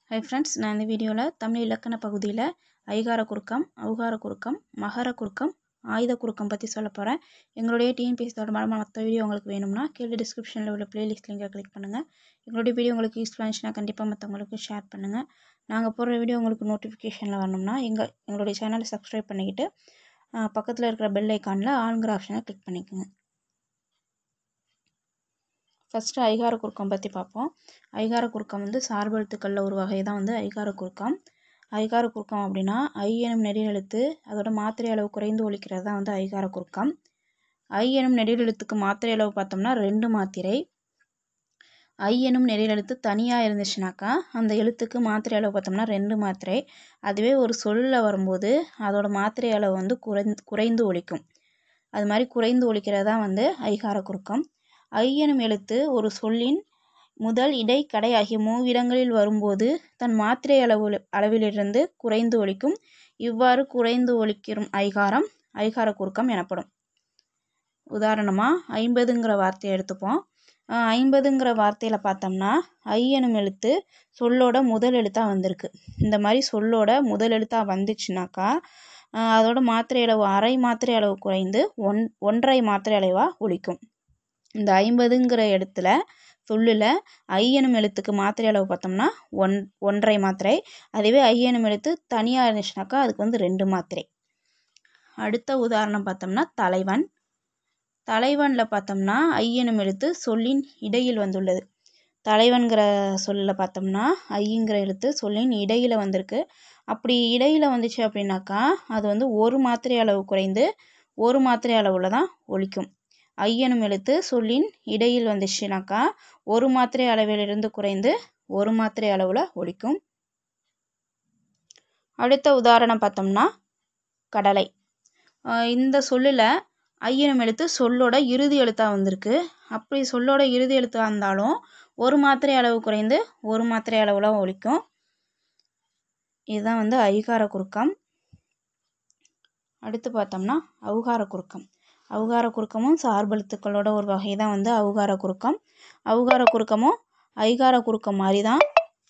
hi friends நான் இந்த வீடியோவில் தமிழ் இலக்கண பகுதியில் ஐகார குறுக்கம் ஔகார குறுக்கம் மகர குறுக்கம் ஆயுத குறுக்கம் பற்றி சொல்ல போகிறேன் எங்களுடைய டிஎன்பிஎஸ் தொடர்பான மற்ற வீடியோ உங்களுக்கு வேணும்னா கீழே டிஸ்கிரிப்ஷனில் உள்ள பிளேலிஸ்ட் லிங்கை கிளிக் பண்ணுங்கள் எங்களுடைய வீடியோ உங்களுக்கு யூஸ்ஃபுல்லாக இருந்துச்சுன்னா கண்டிப்பாக மற்றவங்களுக்கு ஷேர் பண்ணுங்கள் நாங்கள் போடுற வீடியோ உங்களுக்கு நோட்டிஃபிகேஷனில் வரணும்னா எங்கள் எங்களுடைய சேனலை சப்ஸ்கிரைப் பண்ணிக்கிட்டு பக்கத்தில் இருக்கிற பெல் ஐக்கானில் ஆளுங்கிற ஆப்ஷனை கிளிக் பண்ணிக்கோங்க ஃபஸ்ட்டு ஐகார குறுக்கம் பற்றி பார்ப்போம் ஐகார குறுக்கம் வந்து சார்பெழுத்துக்களில் ஒரு வகை தான் வந்து ஐகார குறுக்கம் ஐகார குறுக்கம் அப்படின்னா ஐ எனும் நெடிலெழுத்து அதோட மாத்திரை அளவு குறைந்து ஒழிக்கிறது தான் வந்து ஐகார குறுக்கம் ஐ எனும் நெடிலெழுத்துக்கு மாத்திரை அளவு பார்த்தோம்னா ரெண்டு மாத்திரை ஐ எனும் நெடிலெழுத்து தனியாக இருந்துச்சுனாக்கா அந்த எழுத்துக்கு மாத்திரை அளவு பார்த்தோம்னா ரெண்டு மாத்திரை அதுவே ஒரு சொல்லில் வரும்போது அதோட மாத்திரை அளவு வந்து குறைந்து குறைந்து ஒழிக்கும் அது மாதிரி குறைந்து ஒழிக்கிறது தான் வந்து ஐகார குறுக்கம் ஐ எனும் எழுத்து ஒரு சொல்லின் முதல் இடை கடை ஆகிய மூவிடங்களில் வரும்போது தன் மாத்திரை அளவு அளவிலிருந்து குறைந்து ஒழிக்கும் இவ்வாறு குறைந்து ஒழிக்கும் ஐகாரம் ஐகார குறுக்கம் எனப்படும் உதாரணமாக ஐம்பதுங்கிற வார்த்தையை எடுத்துப்போம் ஐம்பதுங்கிற வார்த்தையில் பார்த்தோம்னா ஐ எனும் எழுத்து சொல்லோட முதல் எழுத்தாக வந்திருக்கு இந்த மாதிரி சொல்லோட முதல் எழுத்தாக வந்துச்சுனாக்கா அதோட மாத்திரை அளவு அரை மாத்திரை அளவு குறைந்து ஒன் ஒன்றரை மாத்திரை அளவாக ஒழிக்கும் இந்த ஐம்பதுங்கிற இடத்துல சொல்லில் ஐ எனும் எழுத்துக்கு மாத்திரை அளவு பார்த்தோம்னா ஒன் ஒன்றரை மாத்திரை அதுவே ஐ எனும் எழுத்து தனியாக இருந்துச்சுனாக்கா அதுக்கு வந்து ரெண்டு மாத்திரை அடுத்த உதாரணம் பார்த்தோம்னா தலைவன் தலைவனில் பார்த்தோம்னா ஐ எனும் எழுத்து சொல்லின் இடையில் வந்துள்ளது தலைவன்கிற சொல்லில் பார்த்தோம்னா ஐங்கிற எழுத்து சொல்லின் இடையில் வந்திருக்கு அப்படி இடையில் வந்துச்சு அப்படின்னாக்கா அது வந்து ஒரு மாத்திரை அளவு குறைந்து ஒரு மாத்திரை அளவில் தான் ஒழிக்கும் ஐயனும் எழுத்து சொல்லின் இடையில் வந்துச்சுனாக்கா ஒரு மாத்திரை அளவிலிருந்து குறைந்து ஒரு மாத்திரை அளவில் ஒழிக்கும் அடுத்த உதாரணம் பார்த்தோம்னா கடலை இந்த சொல்லில் ஐயனும் எழுத்து சொல்லோட இறுதி எழுத்தாக வந்திருக்கு அப்படி சொல்லோட இறுதி எழுத்தாக இருந்தாலும் ஒரு மாத்திரை அளவு குறைந்து ஒரு மாத்திரை அளவில் ஒழிக்கும் இதுதான் வந்து ஐகார குறுக்கம் அடுத்து பார்த்தோம்னா ஔகார குறுக்கம் ஔகார குறுக்கமும் சார்பெழுத்துக்களோட ஒரு வகை தான் வந்து ஔகார குறுக்கம் ஔகார குறுக்கமும் ஐகார குறுக்கம் மாதிரி தான்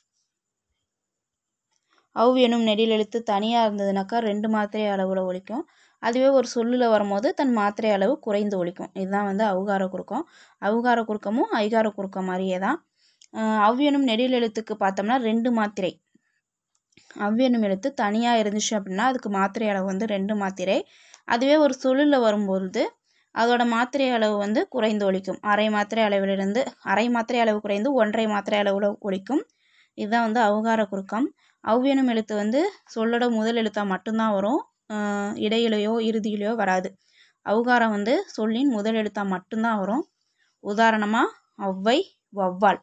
ஔ எனும் நெடில் எழுத்து தனியாக இருந்ததுனாக்கா ரெண்டு மாத்திரை அளவில் ஒழிக்கும் அதுவே ஒரு சொல்லில் வரும்போது தன் மாத்திரை அளவு குறைந்து ஒழிக்கும் இதுதான் வந்து ஔகார குறுக்கம் ஔகார குறுக்கமும் ஐகார குறுக்கம் மாதிரியே தான் அவ் எனும் நெடில் எழுத்துக்கு பார்த்தோம்னா ரெண்டு மாத்திரை அவ் எனும் எழுத்து தனியாக இருந்துச்சு அப்படின்னா அதுக்கு மாத்திரை அளவு வந்து ரெண்டு மாத்திரை அதுவே ஒரு சொல்லில் வரும்பொழுது அதோட மாத்திரை அளவு வந்து குறைந்து ஒழிக்கும் அரை மாத்திரை அளவிலிருந்து அரை மாத்திரை அளவு குறைந்து ஒன்றரை மாத்திரை அளவில் ஒழிக்கும் இதுதான் வந்து ஔகார குறுக்கம் அவ் எனும் எழுத்து வந்து சொல்லோட முதல் எழுத்தாக மட்டும்தான் வரும் இடையிலையோ இறுதியிலையோ வராது ஔகாரம் வந்து சொல்லின் முதல் எழுத்தாக மட்டும்தான் வரும் உதாரணமாக ஔவை வௌவால்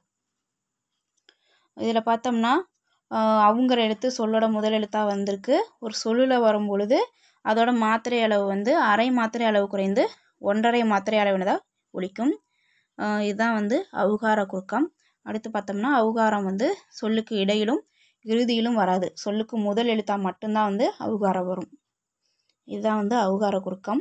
இதில் பார்த்தோம்னா அவங்கிற எழுத்து சொல்லோட முதல் எழுத்தாக வந்திருக்கு ஒரு சொல்லில் வரும் பொழுது அதோட மாத்திரை அளவு வந்து அரை மாத்திரை அளவு குறைந்து ஒன்றரை மாத்திரை அளவினதாக ஒழிக்கும் இதுதான் வந்து ஔகார குறுக்கம் அடுத்து பார்த்தோம்னா ஔகாரம் வந்து சொல்லுக்கு இடையிலும் இறுதியிலும் வராது சொல்லுக்கு முதல் எழுத்தாக மட்டும்தான் வந்து ஔகாரம் வரும் இதுதான் வந்து ஔகார குறுக்கம்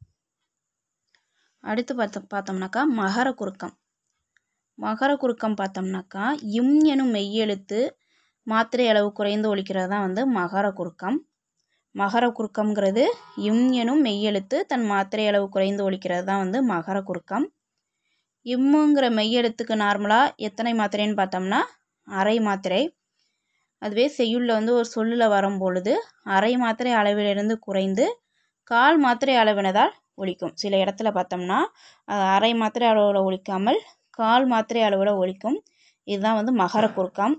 அடுத்து பார்த்த பார்த்தோம்னாக்கா மகர குறுக்கம் மகர குறுக்கம் பார்த்தோம்னாக்கா இம் எனும் மெய்யெழுத்து மாத்திரை அளவு குறைந்து ஒழிக்கிறது தான் வந்து மகர குறுக்கம் மகர குறுக்கம்ங்கிறது இம் எனும் மெய்யெழுத்து தன் மாத்திரை அளவு குறைந்து ஒழிக்கிறது தான் வந்து மகர குறுக்கம் இம்முங்கிற மெய்யெழுத்துக்கு நார்மலாக எத்தனை மாத்திரைன்னு பார்த்தோம்னா அரை மாத்திரை அதுவே செய்யுளில் வந்து ஒரு சொல்லில் வரும் பொழுது அரை மாத்திரை அளவிலிருந்து குறைந்து கால் மாத்திரை அளவினதால் ஒழிக்கும் சில இடத்துல பார்த்தோம்னா அரை மாத்திரை அளவில் ஒழிக்காமல் கால் மாத்திரை அளவில் ஒழிக்கும் இதுதான் வந்து மகர குறுக்கம்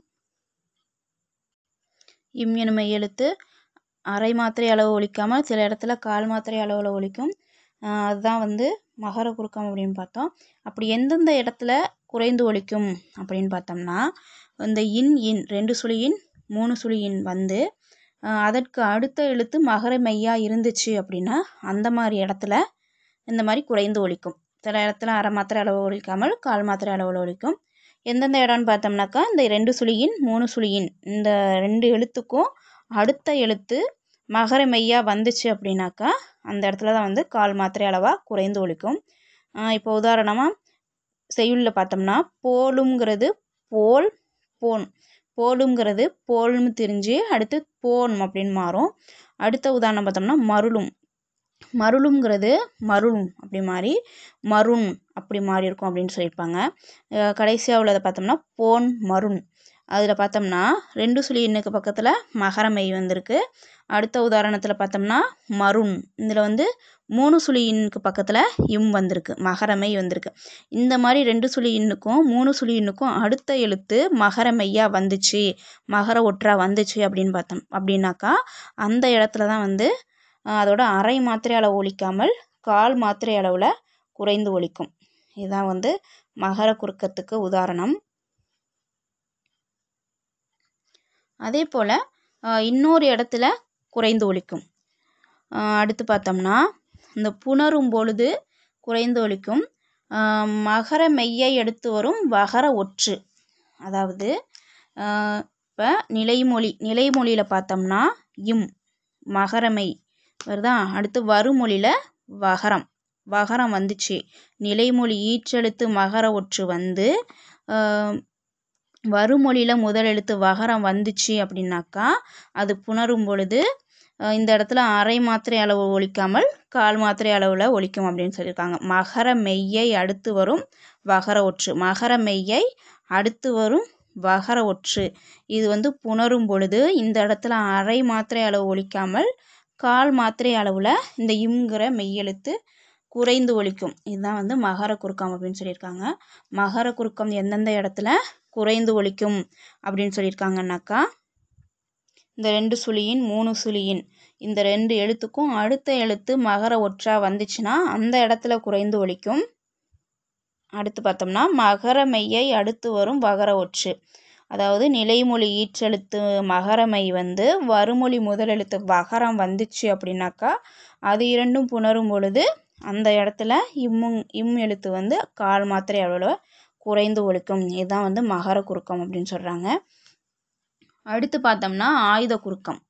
இம் எனும் எழுத்து அரை மாத்திரை அளவு ஒழிக்காமல் சில இடத்துல கால் மாத்திரை அளவில் ஒழிக்கும் அதுதான் வந்து மகர குறுக்கம் அப்படின்னு பார்த்தோம் அப்படி எந்தெந்த இடத்துல குறைந்து ஒழிக்கும் அப்படின்னு பார்த்தோம்னா இந்த இன் இன் ரெண்டு சுழி இன் மூணு சுழி இன் வந்து அதற்கு அடுத்த எழுத்து மகர மெய்யாக இருந்துச்சு அப்படின்னா அந்த மாதிரி இடத்துல இந்த மாதிரி குறைந்து ஒழிக்கும் சில இடத்துல அரை மாத்திரை அளவு ஒழிக்காமல் கால் மாத்திரை அளவில் ஒழிக்கும் எந்தெந்த இடம்னு பார்த்தோம்னாக்கா இந்த ரெண்டு சுழியின் மூணு சுழியின் இந்த ரெண்டு எழுத்துக்கும் அடுத்த எழுத்து மகர மெய்யாக வந்துச்சு அப்படின்னாக்கா அந்த இடத்துல தான் வந்து கால் மாத்திரை அளவாக குறைந்து ஒழிக்கும் இப்போ உதாரணமாக செய்யுளில் பார்த்தோம்னா போலுங்கிறது போல் போன் போலுங்கிறது போல்னு திரிஞ்சு அடுத்து போன் அப்படின்னு மாறும் அடுத்த உதாரணம் பார்த்தோம்னா மருளும் மருளுங்கிறது மருளும் அப்படி மாறி மருண் அப்படி மாறி இருக்கும் அப்படின்னு சொல்லியிருப்பாங்க அஹ் கடைசியாக உள்ளதை பார்த்தோம்னா போன் மருண் அதில் பார்த்தோம்னா ரெண்டு சுழி எண்ணுக்கு பக்கத்தில் மகரமை வந்திருக்கு அடுத்த உதாரணத்தில் பார்த்தோம்னா மருண் இதில் வந்து மூணு சுழி எண்ணுக்கு பக்கத்தில் இம் வந்திருக்கு மகரமை வந்திருக்கு இந்த மாதிரி ரெண்டு சுழி எண்ணுக்கும் மூணு சுழி எண்ணுக்கும் அடுத்த எழுத்து மகரமையாக வந்துச்சு மகர ஒற்றா வந்துச்சு அப்படின்னு பார்த்தோம் அப்படின்னாக்கா அந்த இடத்துல தான் வந்து அஹ், அதோட அரை மாத்திரை அளவு ஒலிக்காமல் கால் மாத்திரை அளவில் குறைந்து ஒலிக்கும் இதுதான் வந்து மகர குறுக்கத்துக்கு உதாரணம் அதே போல் இன்னொரு இடத்துல குறைந்து ஒலிக்கும் அஹ் அடுத்து பார்த்தோம்னா இந்த புணரும் பொழுது குறைந்து ஒலிக்கும் அஹ் மகர மெய்யை எடுத்து வரும் வகர ஒற்று அதாவது இப்போ நிலைமொழி நிலைமொழியில் பார்த்தோம்னா இம் மகரமை வருதா அடுத்து வருமொழியில் வகரம் வகரம் வந்துச்சு நிலைமொழி ஈற்றெழுத்து மகர ஒற்று வந்து அஹ், வருமொழியில் முதல் எழுத்து வகரம் வந்துச்சு அப்படின்னாக்கா அது புணரும் பொழுது அஹ், இந்த இடத்துல அரை மாத்திரை அளவு ஒலிக்காமல் கால் மாத்திரை அளவில் ஒலிக்கும் அப்படின்னு சொல்லியிருக்காங்க மகர மெய்யை அடுத்து வரும் வகர ஒற்று மகர மெய்யை அடுத்து வரும் வகர ஒற்று இது வந்து புணரும் பொழுது இந்த இடத்துல அரை மாத்திரை அளவு ஒலிக்காமல் கால் மாத்திரை அளவில் இந்த இம்ங்கிற மெய்யெழுத்து குறைந்து ஒலிக்கும் இதுதான் வந்து மகர குறுக்கம் அப்படின்னு சொல்லியிருக்காங்க மகர குறுக்கம் எந்தெந்த இடத்துல குறைந்து ஒலிக்கும் அப்படின்னு சொல்லியிருக்காங்கன்னாக்கா இந்த ரெண்டு சுழியின் மூணு சுழியின் இந்த ரெண்டு எழுத்துக்கும் அடுத்த எழுத்து மகர ஒற்றா வந்துச்சுன்னா அந்த இடத்துல குறைந்து ஒலிக்கும் அடுத்து பார்த்தோம்னா மகர மெய்யை அடுத்து வரும் வகர ஒற்று அதாவது நிலைமொழி ஈற்றெழுத்து மகரமை வந்து வருமொழி முதலெழுத்து வகரம் வந்துச்சு அப்படின்னாக்கா அது இரண்டும் புணரும் பொழுது அந்த இடத்துல இம்முங் இம் எழுத்து வந்து கால் மாத்திரை அளவில் குறைந்து ஒலிக்கும் இதுதான் வந்து மகர குறுக்கம் அப்படின்னு சொல்கிறாங்க அடுத்து பார்த்தோம்னா ஆயுத குறுக்கம்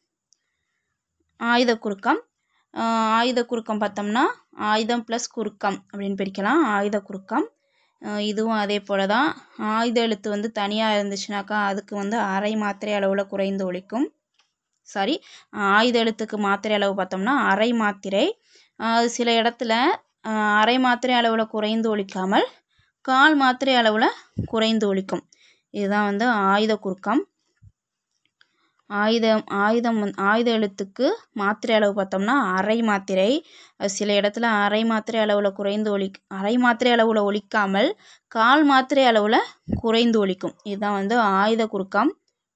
ஆயுத குறுக்கம் ஆஹ் ஆயுத குறுக்கம் பார்த்தோம்னா ஆயுதம் ப்ளஸ் குறுக்கம் அப்படின்னு பிரிக்கலாம் ஆயுத குறுக்கம் ஆஹ் இதுவும் அதே போல தான் ஆயுத எழுத்து வந்து தனியாக இருந்துச்சுனாக்கா அதுக்கு வந்து அரை மாத்திரை அளவில் குறைந்து ஒலிக்கும் சாரி ஆயுத எழுத்துக்கு மாத்திரை அளவு பார்த்தோம்னா அரை மாத்திரை ஆஹ் சில இடத்துல ஆஹ் அரை மாத்திரை அளவில் குறைந்து ஒலிக்காமல் கால் மாத்திரை அளவில் குறைந்து ஒலிக்கும் இதுதான் வந்து ஆயுத குறுக்கம் ஆயுதம் ஆயுதம் வந்து ஆயுத எழுத்துக்கு மாத்திரை அளவு பார்த்தோம்னா அரை மாத்திரை அது சில இடத்துல அரை மாத்திரை அளவில் குறைந்து ஒலி அரை மாத்திரை அளவில் ஒலிக்காமல் கால் மாத்திரை அளவில் குறைந்து ஒலிக்கும் இதுதான் வந்து ஆயுத குறுக்கம்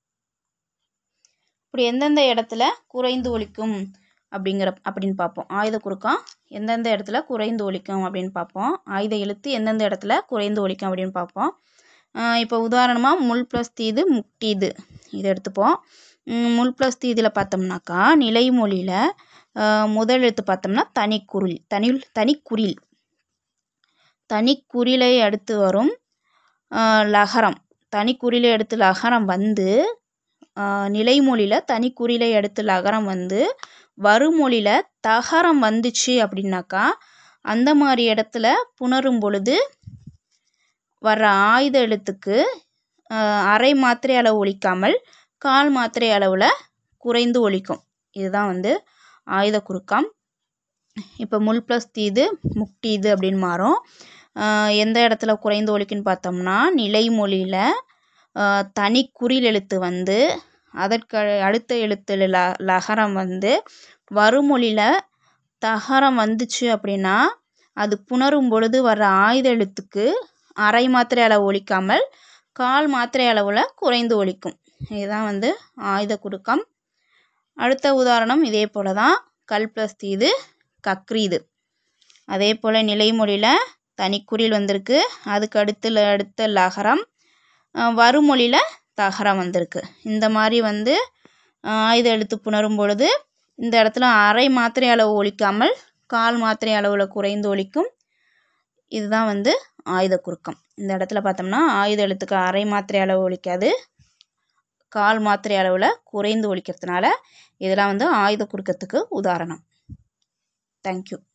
இப்படி எந்தெந்த இடத்துல குறைந்து ஒலிக்கும் அப்படிங்கிற அப்படின்னு பார்ப்போம் ஆயுத குறுக்கம் எந்தெந்த இடத்துல குறைந்து ஒலிக்கும் அப்படின்னு பார்ப்போம் ஆயுத எழுத்து எந்தெந்த இடத்துல குறைந்து ஒலிக்கும் அப்படின்னு பார்ப்போம் இப்போ உதாரணமாக முள் ப்ளஸ் தீது முக்டீது இதை எடுத்துப்போம் உம், முள் ப்ளஸ் தீதில் பார்த்தோம்னாக்கா நிலைமொழியில் முதல் எழுத்து பார்த்தோம்னா தனிக்குறில் தனி தனிக்குறில் தனிக்குறிலை அடுத்து வரும் ஆஹ், லகரம் தனிக்குறிலை அடுத்து லகரம் வந்து ஆஹ், நிலைமொழியில் தனிக்குறிலை அடுத்து லகரம் வந்து வருமொழியில் தகரம் வந்துச்சு அப்படின்னாக்கா அந்த மாதிரி இடத்துல புணரும் பொழுது வர்ற ஆயுத எழுத்துக்கு ஆஹ், அரை மாத்திரை அளவு ஒலிக்காமல் கால் மாத்திரை அளவில் குறைந்து ஒலிக்கும் இதுதான் வந்து ஆயுத குறுக்கம் இப்போ முள் ப்ளஸ் தீது முக்டீது அப்படின்னு மாறும் ஆஹ், எந்த இடத்துல குறைந்து ஒலிக்குன்னு பார்த்தோம்னா நிலைமொழியில் தனி குறில் எழுத்து வந்து அதற்கு அ- அடுத்த எழுத்து ல லகரம் வந்து வருமொழியில் தகரம் வந்துச்சு அப்படின்னா அது புணரும் பொழுது வர்ற ஆயுத எழுத்துக்கு அரை மாத்திரை அளவு ஒலிக்காமல் கால் மாத்திரை அளவில் குறைந்து ஒலிக்கும் இதுதான் வந்து ஆயுத குறுக்கம் அடுத்த உதாரணம் இதே போல தான் கல் ப்ளஸ் தீது கக்ரீது அதே போல் நிலைமொழியில் தனிக்குறில் வந்திருக்கு அதுக்கு அடுத்து ல- அடுத்த லகரம் அஹ் வருமொழியில் தகரம் வந்திருக்கு இந்த மாதிரி வந்து அஹ் ஆயுத எழுத்து புணரும் பொழுது இந்த இடத்துல அரை மாத்திரை அளவு ஒலிக்காமல் கால் மாத்திரை அளவில் குறைந்து ஒலிக்கும் இதுதான் வந்து ஆயுத குறுக்கம் இந்த இடத்துல பார்த்தோம்னா ஆயுத எழுத்துக்கு அரை மாத்திரை அளவு ஒலிக்காது கால் மாத்திரை அளவில் குறைந்து ஒலிக்கிறதுனால இதெல்லாம் வந்து ஆயுத குறுக்கத்துக்கு உதாரணம் தேங்க்யூ